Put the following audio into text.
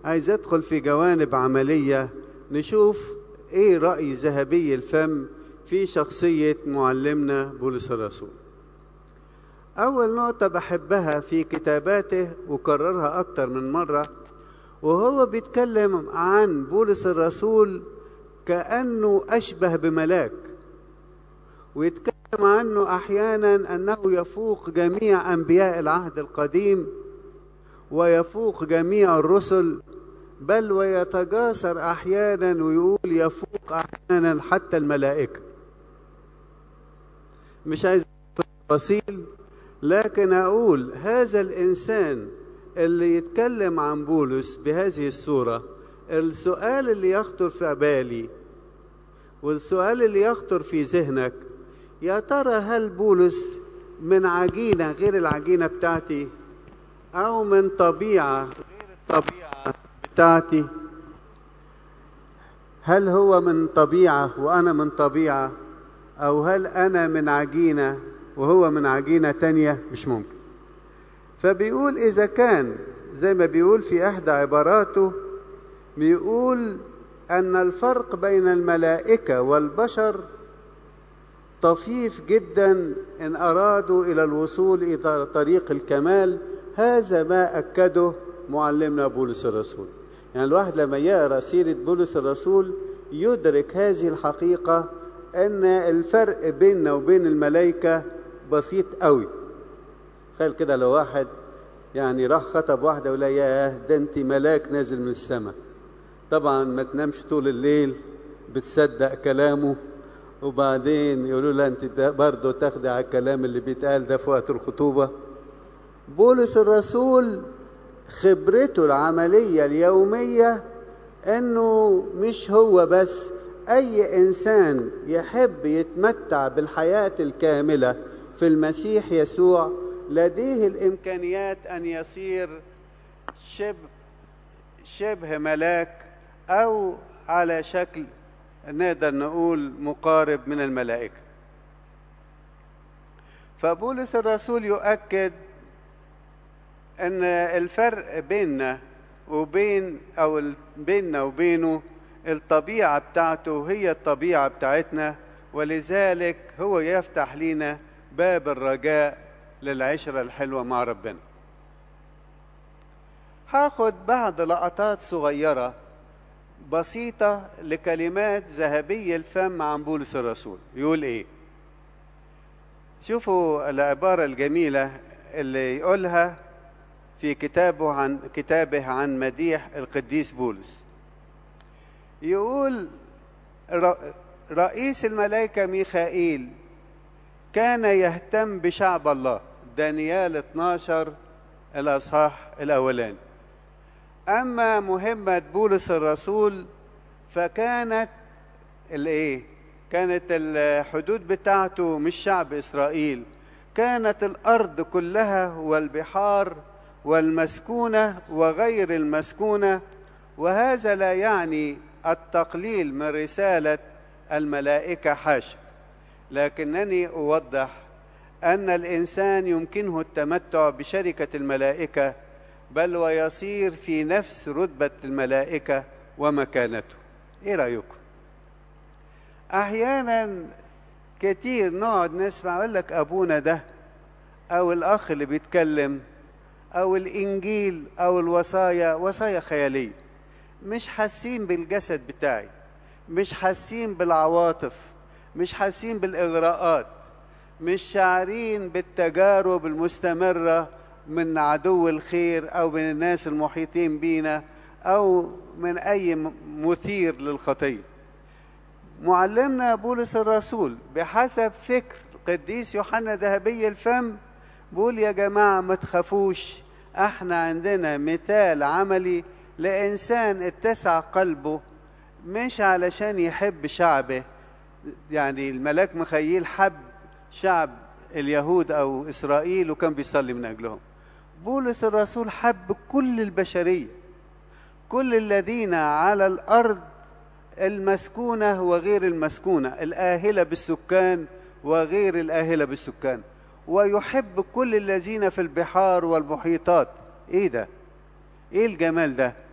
عايز ادخل في جوانب عملية نشوف ايه رأي ذهبي الفم في شخصية معلمنا بولس الرسول أول نقطة بحبها في كتاباته وكررها أكتر من مرة وهو بيتكلم عن بولس الرسول كأنه أشبه بملاك ويتكلم عنه أحيانا أنه يفوق جميع أنبياء العهد القديم ويفوق جميع الرسل بل ويتجاسر أحيانا ويقول يفوق أحيانا حتى الملائكة مش عايز تفاصيل لكن أقول هذا الإنسان اللي يتكلم عن بولس بهذه الصورة السؤال اللي يخطر في بالي والسؤال اللي يخطر في ذهنك يا ترى هل بولس من عجينة غير العجينة بتاعتي أو من طبيعة غير الطبيعة بتاعتي هل هو من طبيعة وأنا من طبيعة أو هل أنا من عجينة وهو من عجينة تانية مش ممكن فبيقول إذا كان زي ما بيقول في إحدى عباراته بيقول أن الفرق بين الملائكة والبشر طفيف جدا إن أرادوا إلى الوصول إلى طريق الكمال هذا ما أكده معلمنا بولس الرسول يعني الواحد لما يقرأ سيرة بولس الرسول يدرك هذه الحقيقة أن الفرق بيننا وبين الملائكة بسيط قوي تخيل كده لو واحد يعني راح خطب واحدة ولا ياه ده انت ملاك نازل من السماء طبعا ما تنامش طول الليل بتصدق كلامه وبعدين يقولوا لها انت برضه تاخدي على الكلام اللي بيتقال ده في وقت الخطوبة بولس الرسول خبرته العملية اليومية انه مش هو بس اي انسان يحب يتمتع بالحياة الكاملة في المسيح يسوع لديه الامكانيات ان يصير شبه شبه ملاك او على شكل نقدر نقول مقارب من الملائكه فبولس الرسول يؤكد ان الفرق بيننا وبين او بيننا وبينه الطبيعه بتاعته هي الطبيعه بتاعتنا ولذلك هو يفتح لنا باب الرجاء للعشره الحلوه مع ربنا هاخد بعض لقطات صغيره بسيطه لكلمات ذهبي الفم عن بولس الرسول يقول ايه شوفوا العباره الجميله اللي يقولها في كتابه عن كتابه عن مديح القديس بولس يقول رئيس الملائكه ميخائيل كان يهتم بشعب الله دانيال 12 الاصحاح الاولاني اما مهمه بولس الرسول فكانت الايه كانت الحدود بتاعته مش شعب اسرائيل كانت الارض كلها والبحار والمسكونه وغير المسكونه وهذا لا يعني التقليل من رساله الملائكه حاشا لكنني اوضح ان الانسان يمكنه التمتع بشركه الملائكه بل ويصير في نفس رتبه الملائكه ومكانته ايه رايكم احيانا كتير نقعد نسمع يقول لك ابونا ده او الاخ اللي بيتكلم او الانجيل او الوصايا وصايا خياليه مش حاسين بالجسد بتاعي مش حاسين بالعواطف مش حاسين بالاغراءات مش شاعرين بالتجارب المستمره من عدو الخير او من الناس المحيطين بينا او من اي مثير للخطيه معلمنا بولس الرسول بحسب فكر قديس يوحنا ذهبي الفم بيقول يا جماعه ما تخافوش احنا عندنا مثال عملي لانسان اتسع قلبه مش علشان يحب شعبه يعني الملاك مخيل حب شعب اليهود او اسرائيل وكان بيصلي من اجلهم بولس الرسول حب كل البشريه كل الذين على الارض المسكونه وغير المسكونه الاهله بالسكان وغير الاهله بالسكان ويحب كل الذين في البحار والمحيطات ايه ده ايه الجمال ده